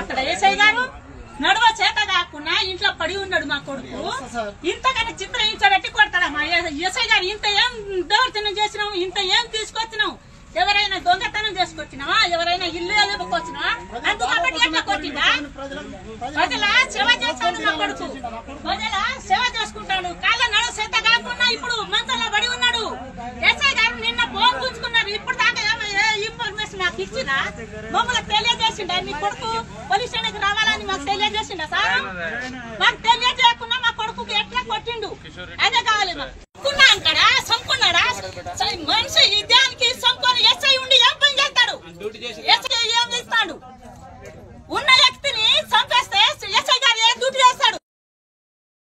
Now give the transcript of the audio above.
కొడతాడా ఏసై గారు నడవ చేత కాకుండా ఇంట్లో పడి ఉన్నాడు మా కొడుకు ఇంతకన్నా చిత్రహించాడట్టి కొడతాడా మా ఎస్ఐ గారు ఇంత ఏం దౌర్జన్యం చేసినావు ఇంత ఏం తీసుకొచ్చినావు ఎవరైనా దొంగతనం చేసుకొచ్చినావా ఎవరైనా ఇల్లు ఎలుపుకొచ్చినావా అందుకు కాబట్టి ఎట్లా కొట్టిందా ప్రజల సేవ చేస్తాడు నా కొడుకు ప్రజల సేవ చేసుకుంటాడు కాళ్ళ నడు చేత కాకుండా ఇప్పుడు మంచంలో పడి ఉన్నాడు ఎస్ఐ గారు నిన్న ఫోన్ గుంజుకున్నారు ఇప్పుడు దాకా ఏమ- ఏ ఇన్ఫర్మేషన్ నాకు ఇచ్చినా మమ్మల్ని తెలియజేసిండా మీ కొడుకు పోలీస్ స్టేషన్కి రావాలని మాకు తెలియజేసిండా సార్ మాకు తెలియజేయకుండా మా కొడుకుకి ఎట్లా కొట్టిండు అదే కావాలి మాకు సంపుకున్నా అంటాడా సంపుకున్నాడా సరే మనిషి